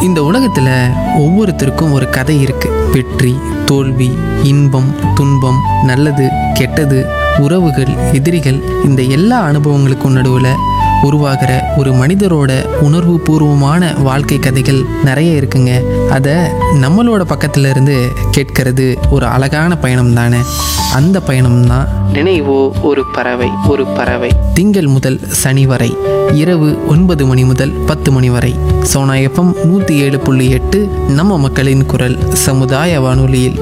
இந்த உலகத்தில் ஒவ்வொருத்தருக்கும் ஒரு கதை இருக்கு வெற்றி தோல்வி இன்பம் துன்பம் நல்லது கெட்டது உறவுகள் எதிரிகள் இந்த எல்லா அனுபவங்களுக்கும் நடுவில் உருவாகிற ஒரு மனிதரோட உணர்வு பூர்வமான வாழ்க்கை கதைகள் நிறைய இருக்குங்க அதை நம்மளோட பக்கத்துல இருந்து கேட்கறது ஒரு அழகான பயணம் தானே அந்த பயணம் தான் நினைவோ ஒரு பறவை ஒரு பறவை திங்கள் முதல் சனி வரை இரவு ஒன்பது மணி முதல் பத்து மணி வரை சோனா எஃப்எம் நூற்றி ஏழு புள்ளி எட்டு நம்ம மக்களின் குரல் சமுதாய வானொலியில்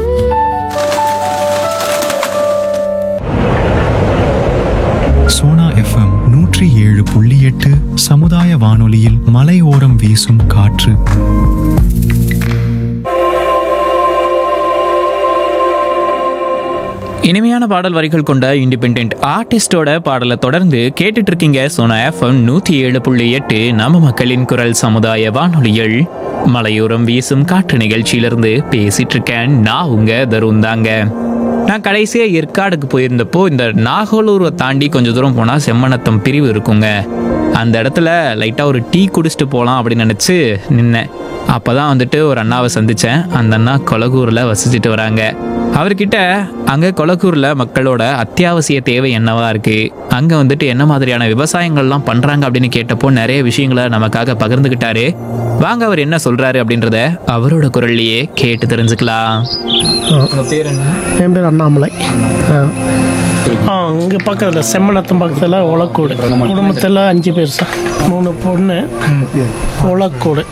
சோனா எஃப்எம் நூற்றி ஏழு புள்ளி எட்டு சமுதாய வானொலியில் மலையோரம் வீசும் காற்று இனிமையான பாடல் வரிகள் கொண்ட இண்டிபெண்ட் ஆர்டிஸ்டோட பாடலை தொடர்ந்து கேட்டுட்டு இருக்கீங்க சோனா எஃப்எம் நூத்தி ஏழு புள்ளி எட்டு நம்ம மக்களின் குரல் சமுதாய வானொலிகள் மலையோரம் வீசும் காற்று நிகழ்ச்சியிலிருந்து பேசிட்டு இருக்கேன் நான் உங்க தருண் தாங்க நான் கடைசியா ஏற்காடுக்கு போயிருந்தப்போ இந்த நாகலூரை தாண்டி கொஞ்சம் தூரம் போனா செம்மநத்தம் பிரிவு இருக்குங்க அந்த இடத்துல லைட்டா ஒரு டீ குடிச்சிட்டு போகலாம் அப்படின்னு நினைச்சு நின்னேன் அப்பதான் வந்துட்டு ஒரு அண்ணாவை சந்திச்சேன் அந்த அண்ணா கொலகூர்ல வசிச்சுட்டு வராங்க அவர்கிட்ட அங்க கொலக்கூர்ல மக்களோட அத்தியாவசிய தேவை என்னவா இருக்கு அங்க வந்துட்டு என்ன மாதிரியான விவசாயங்கள்லாம் பண்றாங்க அப்படின்னு கேட்டப்போ நிறைய விஷயங்களை நமக்காக பகிர்ந்துகிட்டாரு வாங்க அவர் என்ன சொல்றாரு அப்படின்றத அவரோட குரல்லையே கேட்டு தெரிஞ்சுக்கலாம் என் பேர் அண்ணாமலை ஆ இங்கே பக்கத்தில் செம்மணத்தம் பக்கத்தில் உலக்கோடு குடும்பத்தில் அஞ்சு பேர் சார் மூணு பொண்ணு உலக்கோடு